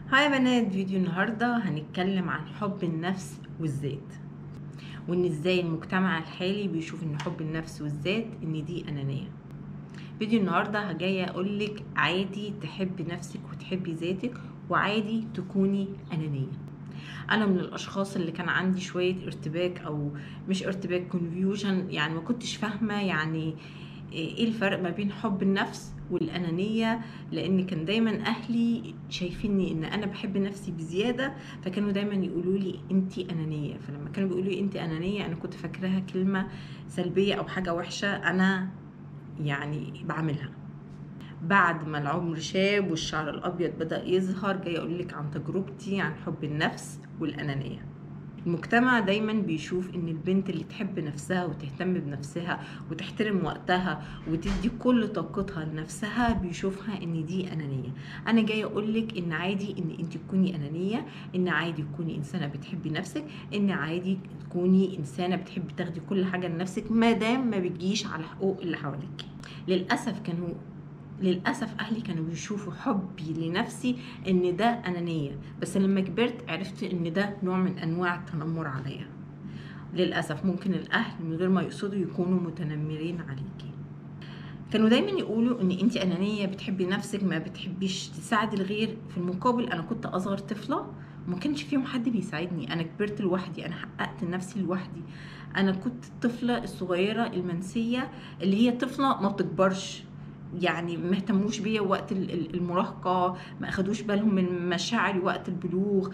هاي يا بنات فيديو النهاردة هنتكلم عن حب النفس والذات وان ازاي المجتمع الحالي بيشوف ان حب النفس والذات ان دي انانية فيديو النهاردة جاية اقولك عادي تحبي نفسك وتحبي ذاتك وعادي تكوني انانية انا من الاشخاص اللي كان عندي شوية ارتباك او مش ارتباك كونفيوجن يعني ما كنتش فاهمة يعني ايه الفرق ما بين حب النفس والانانيه لان كان دايما اهلي شايفيني ان انا بحب نفسي بزياده فكانوا دايما يقولوا لي انت انانيه فلما كانوا بيقولوا لي انت انانيه انا كنت فاكراها كلمه سلبيه او حاجه وحشه انا يعني بعملها بعد ما العمر شاب والشعر الابيض بدا يظهر جاي اقول لك عن تجربتي عن حب النفس والانانيه المجتمع دايما بيشوف ان البنت اللي تحب نفسها وتهتم بنفسها وتحترم وقتها وتدي كل طاقتها لنفسها بيشوفها ان دي انانيه انا جايه اقولك ان عادي ان انت تكوني انانيه ان عادي تكوني انسانه بتحبي نفسك ان عادي تكوني انسانه بتحبي تاخدي كل حاجه لنفسك ما دام ما بتجيش على حقوق اللي حواليك للاسف كانوا للاسف اهلي كانوا بيشوفوا حبي لنفسي ان ده انانيه بس لما كبرت عرفت ان ده نوع من انواع التنمر عليا للاسف ممكن الاهل من غير ما يقصدوا يكونوا متنمرين عليكي كانوا دايما يقولوا ان انت انانيه بتحبي نفسك ما بتحبيش تساعدي الغير في المقابل انا كنت اصغر طفله وما كانش فيهم حد بيساعدني انا كبرت لوحدي انا حققت نفسي لوحدي انا كنت الطفله الصغيره المنسيه اللي هي طفله ما بتكبرش يعني ما اهتموش بيا وقت المراهقه ما اخدوش بالهم من مشاعري وقت البلوغ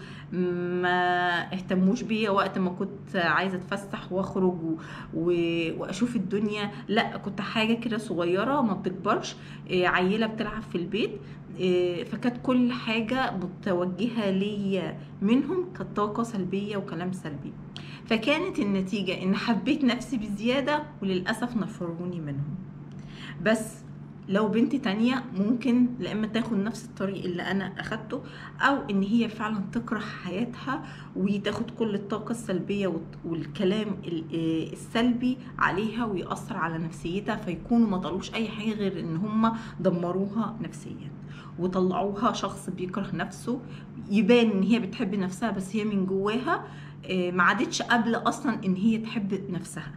ما اهتموش بيا وقت ما كنت عايزه اتفسح واخرج و... و... واشوف الدنيا لا كنت حاجه كده صغيره ما بتكبرش عيله بتلعب في البيت فكانت كل حاجه متوجهه ليا منهم كانت طاقه سلبيه وكلام سلبي فكانت النتيجه ان حبيت نفسي بزياده وللاسف نفروني منهم بس لو بنت تانية ممكن لا اما تاخد نفس الطريق اللي انا اخدته او ان هي فعلا تكره حياتها وتاخد كل الطاقة السلبية والكلام السلبي عليها ويأثر على نفسيتها فيكونوا ما طلوش اي حاجة غير ان هم دمروها نفسيا وطلعوها شخص بيكره نفسه يبان ان هي بتحب نفسها بس هي من جواها ما عادتش قبل اصلا ان هي تحب نفسها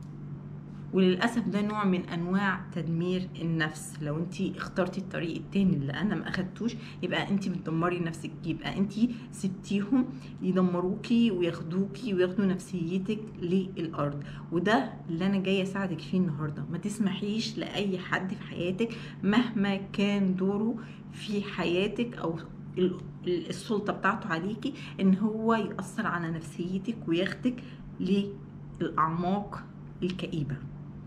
وللاسف ده نوع من انواع تدمير النفس لو انت اخترتي الطريق التاني اللي انا ما اخدتوش يبقى انت بتدمري نفسك يبقى انت سبتيهم يدمروكي وياخدوكي وياخدوا نفسيتك للارض وده اللي انا جايه اساعدك فيه النهارده ما تسمحيش لاي حد في حياتك مهما كان دوره في حياتك او السلطه بتاعته عليكي ان هو ياثر على نفسيتك وياخدك للاعماق الكئيبه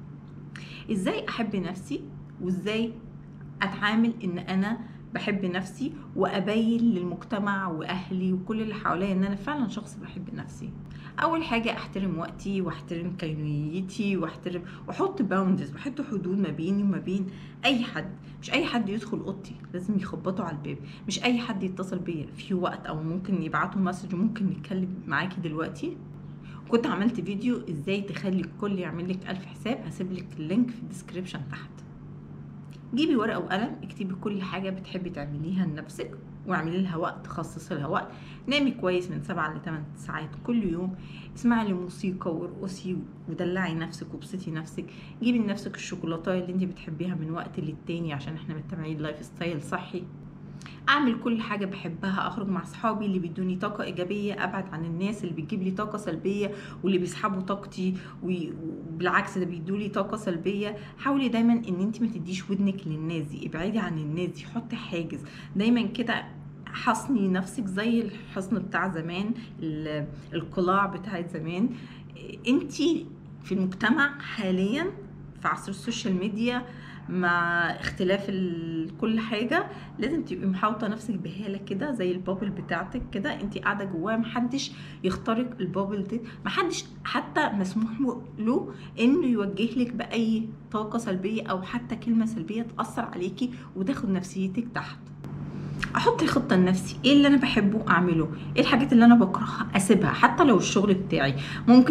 ازاي احب نفسي وازاي اتعامل ان انا بحب نفسي وابين للمجتمع واهلي وكل اللي حواليا ان انا فعلا شخص بحب نفسي اول حاجه احترم وقتي واحترم كينونيتي واحترم واحط باوندز واحط حدود ما بيني وما بين اي حد مش اي حد يدخل اوضتي لازم يخبطوا على الباب مش اي حد يتصل بيا في وقت او ممكن يبعتوا مسج وممكن نتكلم معاكي دلوقتي كنت عملت فيديو ازاي تخلي الكل يعمل لك الف حساب هسيب لك اللينك في الديسكريبشن تحت جيبي ورقه وقلم اكتبي كل حاجه بتحبي تعمليها لنفسك واعملي لها وقت خصصي لها وقت نامي كويس من 7 ل 8 ساعات كل يوم اسمعي لموسيقى وارقصي ودلعي نفسك وابسطي نفسك جيبي لنفسك الشوكولاته اللي انت بتحبيها من وقت للتاني عشان احنا متبعين لايف ستايل صحي اعمل كل حاجه بحبها اخرج مع اصحابي اللي بيدوني طاقه ايجابيه ابعد عن الناس اللي بتجيب لي طاقه سلبيه واللي بيسحبوا طاقتي وبالعكس ده بيدوا لي طاقه سلبيه حاولي دايما ان انت ما تديش ودنك للناس دي ابعدي عن الناس دي حطي حاجز دايما كده حصني نفسك زي الحصن بتاع زمان القلاع بتاعت زمان انت في المجتمع حاليا في عصر السوشيال ميديا مع اختلاف كل حاجه لازم تبقي محاوطه نفسك بهاله كده زي البابل بتاعتك كده انت قاعده جواها محدش يخترق البابل دي محدش حتى مسموح له انه يوجه لك باي طاقه سلبيه او حتى كلمه سلبيه تاثر عليكي وتاخد نفسيتك تحت احط خطه لنفسي ايه اللي انا بحبه اعمله ايه الحاجات اللي انا بكرهها اسيبها حتى لو الشغل بتاعي ممكن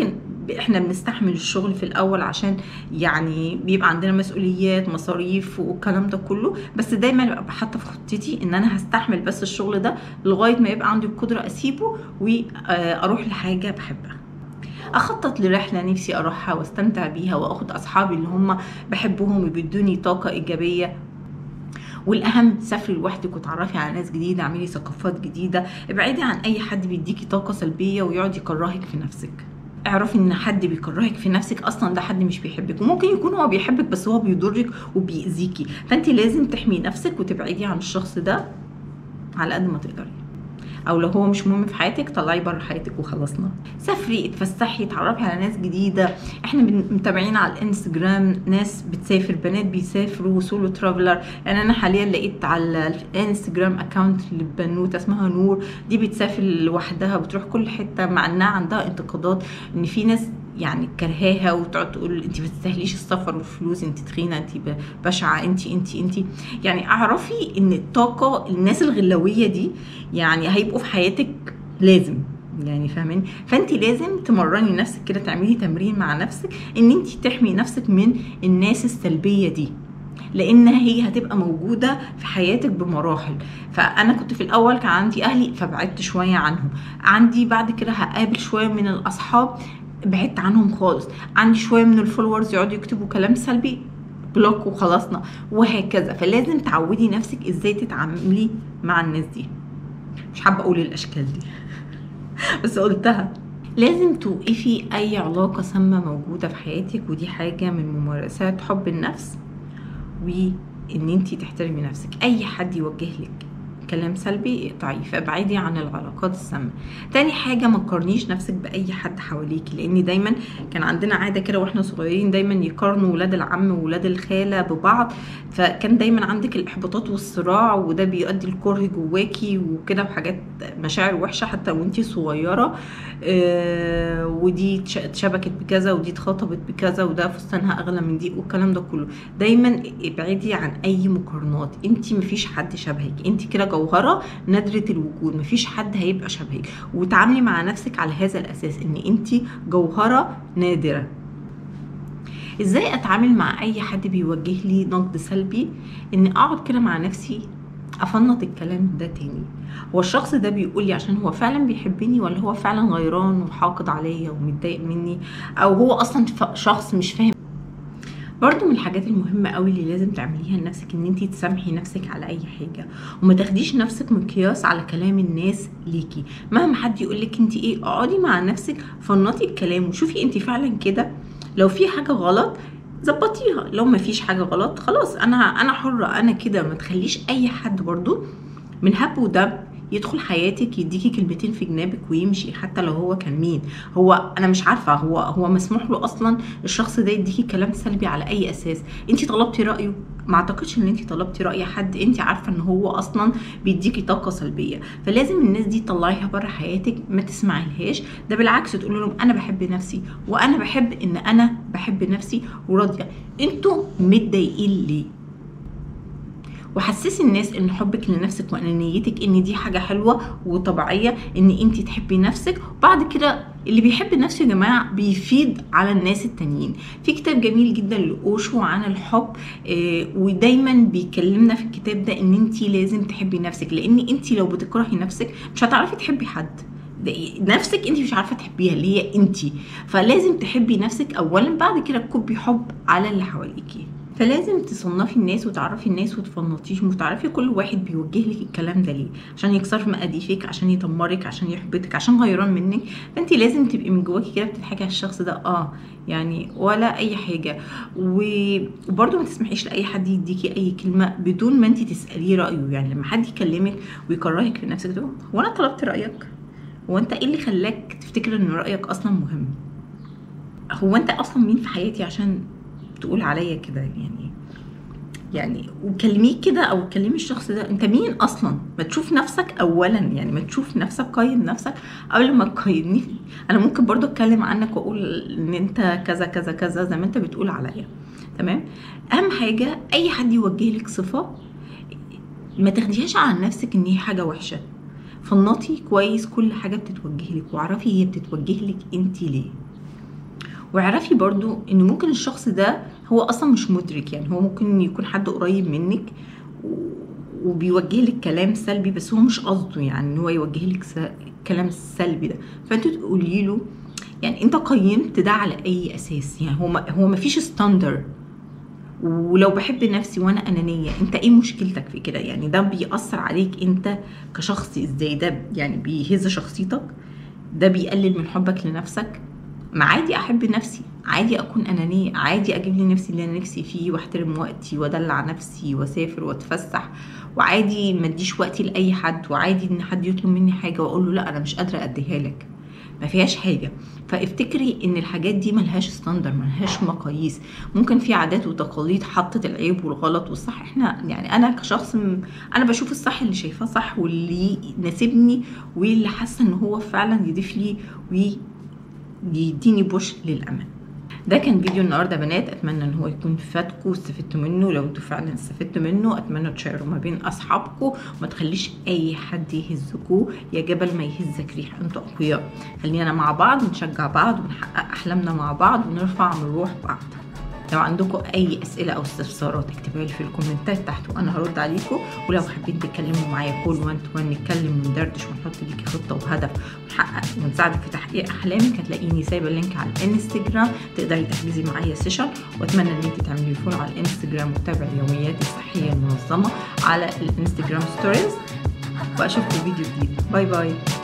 احنا بنستحمل الشغل في الاول عشان يعني بيبقى عندنا مسؤوليات مصاريف والكلام ده كله بس دايما ببقى حاطه في خطتي ان انا هستحمل بس الشغل ده لغايه ما يبقى عندي القدره اسيبه واروح لحاجه بحبها اخطط لرحله نفسي اروحها واستمتع بيها واخد اصحابي اللي هم بحبهم وبيدوني طاقه ايجابيه والاهم سافري لوحدك وتعرفي على ناس جديده اعملي ثقافات جديده ابعدي عن اي حد بيديكي طاقه سلبيه ويقعد يكرهك في نفسك اعرفي ان حد بيكرهك في نفسك اصلا ده حد مش بيحبك وممكن يكون هو بيحبك بس هو بيضرك وبيأذيكي فانت لازم تحمي نفسك وتبعدي عن الشخص ده على قد ما تقدري او لو هو مش مهم في حياتك طلعي بره حياتك وخلصنا سافري اتفسحي اتعرفي على ناس جديده احنا متابعين على الانستجرام ناس بتسافر بنات بيسافروا سولو ترافلر يعني انا حاليا لقيت على الانستجرام اكونت لبنوته اسمها نور دي بتسافر لوحدها بتروح كل حته مع انها عندها انتقادات ان في ناس يعني كرهاها وتقعد تقول انت ما تستاهليش السفر والفلوس انت تخينه انت بشعه انت انت انت يعني اعرفي ان الطاقه الناس الغلويه دي يعني هيبقوا في حياتك لازم يعني فاهمين فانت لازم تمرني نفسك كده تعملي تمرين مع نفسك ان انت تحمي نفسك من الناس السلبيه دي لان هي هتبقى موجوده في حياتك بمراحل فانا كنت في الاول كان عندي اهلي فبعدت شويه عنهم عندي بعد كده هقابل شويه من الاصحاب بعدت عنهم خالص عندي شويه من الفولورز يقعدوا يكتبوا كلام سلبي بلوك وخلصنا وهكذا فلازم تعودي نفسك ازاي تتعاملي مع الناس دي مش حابه اقول الاشكال دي بس قلتها لازم توقفي اي علاقه سامه موجوده في حياتك ودي حاجه من ممارسات حب النفس وان انت تحترمي نفسك اي حد يوجه لك كلام سلبي اقطعيه فابعدي عن العلاقات السامه تاني حاجه ما تقارنيش نفسك باي حد حواليكي لان دايما كان عندنا عاده كده واحنا صغيرين دايما يقارنوا ولاد العم وولاد الخاله ببعض فكان دايما عندك الاحباطات والصراع وده بيؤدي الكره جواكي وكده وحاجات مشاعر وحشه حتى وانتي صغيره آه ودي اتشبكت بكذا ودي اتخطبت بكذا وده فستانها اغلى من دي والكلام ده كله دايما ابعدي عن اي مقارنات انت مفيش حد شبهك انت كده جوهره نادره الوجود مفيش حد هيبقى شبهك وتعاملي مع نفسك على هذا الاساس ان انت جوهره نادره ازاي اتعامل مع اي حد بيوجه لي نقد سلبي ان اقعد كده مع نفسي افنط الكلام ده تاني هو الشخص ده بيقول لي عشان هو فعلا بيحبني ولا هو فعلا غيران وحاقد عليا ومتضايق مني او هو اصلا شخص مش فاهم برضو من الحاجات المهمة قوي اللي لازم تعمليها لنفسك ان انت تسامحي نفسك على اي حاجة وما تاخديش نفسك مقياس على كلام الناس ليكي مهما حد يقولك انت ايه اقعدي مع نفسك فنطي الكلام وشوفي انت فعلا كده لو في حاجة غلط ظبطيها لو ما فيش حاجة غلط خلاص انا انا حرة انا كده ما تخليش اي حد برضو من هب ودب يدخل حياتك يديكي كلمتين في جنابك ويمشي حتى لو هو كان مين هو انا مش عارفه هو هو مسموح له اصلا الشخص ده يديكي كلام سلبي على اي اساس انت طلبتي رايه ما اعتقدش ان انت طلبتي راي حد انت عارفه ان هو اصلا بيديكي طاقه سلبيه فلازم الناس دي تطلعيها بره حياتك ما تسمعيلهاش ده بالعكس تقول لهم انا بحب نفسي وانا بحب ان انا بحب نفسي وراضيه انتوا متضايقين ليه وحسسي الناس ان حبك لنفسك وانانيتك ان دي حاجه حلوه وطبيعيه ان انت تحبي نفسك وبعد كده اللي بيحب نفسه يا جماعه بيفيد على الناس التانيين في كتاب جميل جدا لاوشو عن الحب آه ودايما بيكلمنا في الكتاب ده ان انت لازم تحبي نفسك لان انت لو بتكرهي نفسك مش هتعرفي تحبي حد نفسك انت مش عارفه تحبيها اللي هي انت فلازم تحبي نفسك اولا بعد كده تكبي حب على اللي حواليكي فلازم تصنفي الناس وتعرفي الناس وتفنطيش وتعرفي كل واحد بيوجه لك الكلام ده ليه عشان يكسر مقاديفك عشان يدمرك عشان يحبطك عشان غيران منك فانت لازم تبقي من جواكي كده بتضحكي على الشخص ده اه يعني ولا اي حاجه وبرده ما تسمحيش لاي حد يديكي اي كلمه بدون ما انت تساليه رايه يعني لما حد يكلمك ويكرهك في نفسك تقول هو انا طلبت رايك هو انت ايه اللي خلاك تفتكر ان رايك اصلا مهم هو انت اصلا مين في حياتي عشان تقول عليا كده يعني يعني وكلميه كده او كلمي الشخص ده انت مين اصلا ما تشوف نفسك اولا يعني ما تشوف نفسك قيم نفسك قبل ما تقيمني انا ممكن برضو اتكلم عنك واقول ان انت كذا كذا كذا زي ما انت بتقول عليا تمام اهم حاجه اي حد يوجه لك صفه ما تاخديهاش عن نفسك ان هي حاجه وحشه فنطي كويس كل حاجه بتتوجه لك واعرفي هي بتتوجه لك انت ليه واعرفي برضو ان ممكن الشخص ده هو اصلا مش مدرك يعني هو ممكن يكون حد قريب منك وبيوجه لك كلام سلبي بس هو مش قصده يعني ان هو يوجه لك الكلام السلبي ده فانت تقولي له يعني انت قيمت ده على اي اساس يعني هو ما هو ما فيش ستاندر ولو بحب نفسي وانا انانيه انت ايه مشكلتك في كده يعني ده بيأثر عليك انت كشخص ازاي ده يعني بيهز شخصيتك ده بيقلل من حبك لنفسك ما عادي احب نفسي عادي اكون انانيه عادي اجيب لي نفسي اللي انا نفسي فيه واحترم وقتي وادلع نفسي واسافر واتفسح وعادي ما اديش وقتي لاي حد وعادي ان حد يطلب مني حاجه واقول له لا انا مش قادره اديها لك ما فيهاش حاجه فافتكري ان الحاجات دي ملهاش ستاندر ملهاش مقاييس ممكن في عادات وتقاليد حطت العيب والغلط والصح احنا يعني انا كشخص م... انا بشوف الصح اللي شايفاه صح واللي يناسبني واللي حاسه ان هو فعلا يضيف لي ويديني بوش للامل ده كان فيديو النهارده يا بنات اتمنى ان هو يكون فاتكم واستفدتوا منه لو انتوا فعلا استفدتوا منه اتمنى تشيروا ما بين اصحابكم وما تخليش اي حد يهزكوا يا جبل ما يهزك ريح انتوا اقوياء خلينا مع بعض نشجع بعض ونحقق احلامنا مع بعض ونرفع من روح بعض لو عندكم اي اسئله او استفسارات اكتبوها لي في الكومنتات تحت وانا هرد عليكم ولو حابين تتكلموا معايا كل وان تو وان نتكلم وندردش ونحط ليكي خطه وهدف ونحقق ونساعدك في تحقيق احلامك هتلاقيني سايبه اللينك على الانستجرام تقدري تحجزي معايا سيشن واتمنى ان انت تعملي فولو على الانستجرام وتتابعي اليوميات الصحيه المنظمه على الانستجرام ستوريز واشوفكم في فيديو جديد باي باي